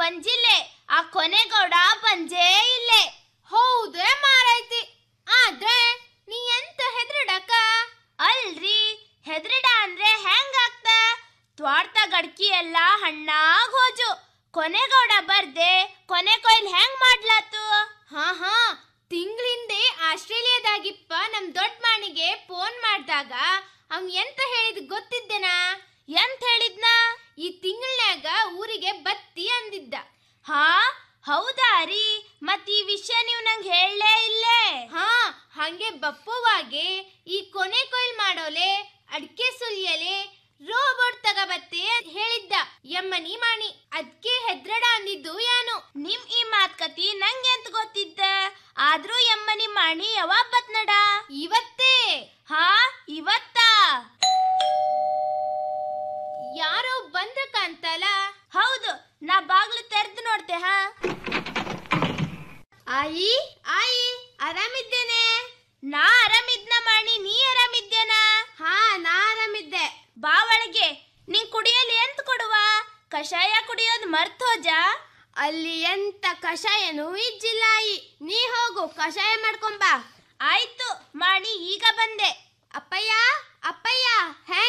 ಬಂಜಿಲ್ಲೆ ಆ ಕೊನೆಗೌಡ ಬಂಜೇ ಇಲ್ಲೇ ಹೌದೇ ಮಾರೈತಿ ಆದ್ರೆ ನೀ ಎಂತ ಹೆದ್ರಡಕ ಅಲ್ರಿ ಹೆದ್ರಿಡ ಅಂದ್ರೆ ಹೆಂಗಾಗ್ತ ತ್ವಾಡ್ತ ಗಡ್ಕಿ ಎಲ್ಲ ಹಣ್ಣಾಗ್ ಹೋಜು ಕೊನೆಗೌಡ ಬರ್ದೆ ಕೊನೆ ಕೊಯ್ಲ್ ಹೆಂಗ್ ಮಾಡ್ಲಾತು ಹಾ ಹಾ ತಿಂಗಳಿಂದೆ ಆಸ್ಟ್ರೇಲಿಯಾದಾಗಿಪ್ಪ ನಮ್ ದೊಡ್ಡ ಮಾಣಿಗೆ ಫೋನ್ ಮಾಡ್ದಾಗ ಅವ್ನ್ ಎಂತ ಹೇಳಿದ್ ಗೊತ್ತಿದ್ದೆನಾ ಎಂತ ಹೇಳಿದ್ನ ಈ ತಿಂಗಳನ್ಯಾಗ ಊರಿಗೆ ಬತ್ತಿ ಅಂದಿದ್ದ ಹಾ ಹೌದಾ ರೀ ಮತ್ ಈ ವಿಷಯ ನೀವು ನಂಗೆ ಹೇಳಲೇ ಇಲ್ಲೇ ಹಾ ಹಂಗೆ ಬಪ್ಪುವಾಗೆ ಈ ಕೊನೆ ಕೊಯ್ಲ್ ಮಾಡೋಲೆ ಅಡ್ಕೆ ಸುಲಿಯಲೆ ರೋಬೋಟ್ ತಗಬತ್ತೆ ಅಂತ ಹೇಳಿದ್ದ ಯಮ್ಮನಿ ಮಾಣಿ ಅದ್ಕೆ ಹೆದ್ರಡ ಅಂದಿದ್ದು ಯಾನು ನಿಮ್ ಈ ಮಾತ್ಕತಿ ನಂಗೆ ಎಂತ ಗೊತ್ತಿದ್ದ ಆದ್ರೂ ಎಮ್ಮನಿ ಮಾಣಿ ಯಾವಾಗ ಬತ್ನಡ ಇವತ್ತೇ ಹಾ ಇವತ್ತಾ ಯಾರೋ ಬಂದ್ರ ಕಾಂತಲ್ಲ ಹೌದು ನಾ ಬಾಗ್ಲು ತೆರೆದು ನೋಡ್ತೆ ಹಾ ಆಯಿ ಆಯಿ ಆರಾಮಿದ್ದೇನೆ ನಾ ಆರಾಮಿದ್ನ ಮಾಣಿ ನೀ ಆರಾಮಿದ್ದೇನಾ ಹಾ ನಾ ಆರಾಮಿದ್ದೆ ಬಾ ಒಳಗೆ ನೀನ್ ಕುಡಿಯಲು ಎಂತ ಕೊಡುವ ಕಷಾಯ ಕುಡಿಯೋದು ಮರ್ತೋಜ ಅಲ್ಲಿ ಎಂತ ಕಷಾಯನೂ ಇಜ್ಜಿಲ್ಲ ಆಯಿ ನೀ ಹೋಗು ಕಷಾಯ ಮಾಡ್ಕೊಂಬಾ ಆಯ್ತು ಮಾಣಿ ಈಗ ಬಂದೆ ಅಪ್ಪಯ್ಯ ಅಪ್ಪಯ್ಯ ಹೆಂಗ್